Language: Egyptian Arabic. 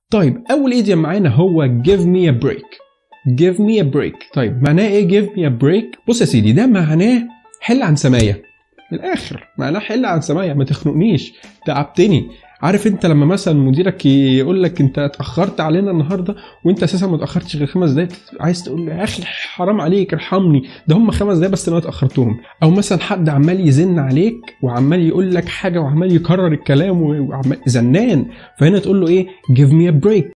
طيب اول ايديوم معانا هو give me a break give me a break طيب معناه ايه give me a break بص يا سيدي ده معناه حل عن سمايه من الاخر معناه حل عن سمايه ما تخنقنيش تعبتني عارف انت لما مثلا مديرك يقول لك انت اتاخرت علينا النهارده وانت اساسا ما اتاخرتش غير خمس دقايق عايز تقول له يا اخي حرام عليك ارحمني ده هم خمس دقايق بس انا اتاخرتهم او مثلا حد عمال يزن عليك وعمال يقول لك حاجه وعمال يكرر الكلام وعمال زنان فهنا تقول له ايه give me a break